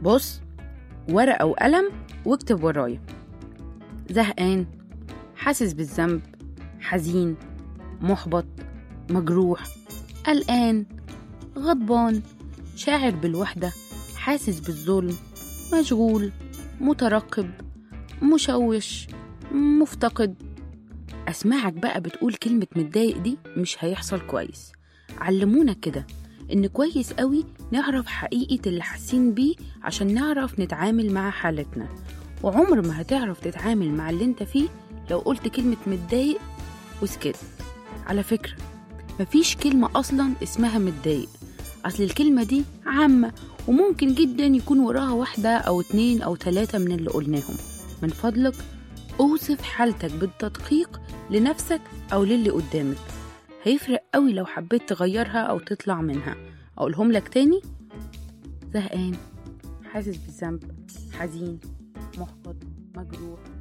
بص ورقة وقلم واكتب ورايا زهقان حاسس بالذنب حزين محبط مجروح قلقان غضبان شاعر بالوحدة حاسس بالظلم مشغول مترقب مشوش مفتقد أسمعك بقى بتقول كلمة متضايق دي مش هيحصل كويس علمونا كده إن كويس قوي نعرف حقيقة اللي حاسين بيه عشان نعرف نتعامل مع حالتنا وعمر ما هتعرف تتعامل مع اللي انت فيه لو قلت كلمة متضايق وسكت على فكرة مفيش كلمة أصلا اسمها متضايق أصل الكلمة دي عامة وممكن جدا يكون وراها واحدة أو اتنين أو تلاتة من اللي قلناهم من فضلك أوصف حالتك بالتدقيق لنفسك أو للي قدامك هيفرق قوي لو حبيت تغيرها أو تطلع منها أقولهم لك تاني زهقان حاسس بالذنب حزين محبط مجروح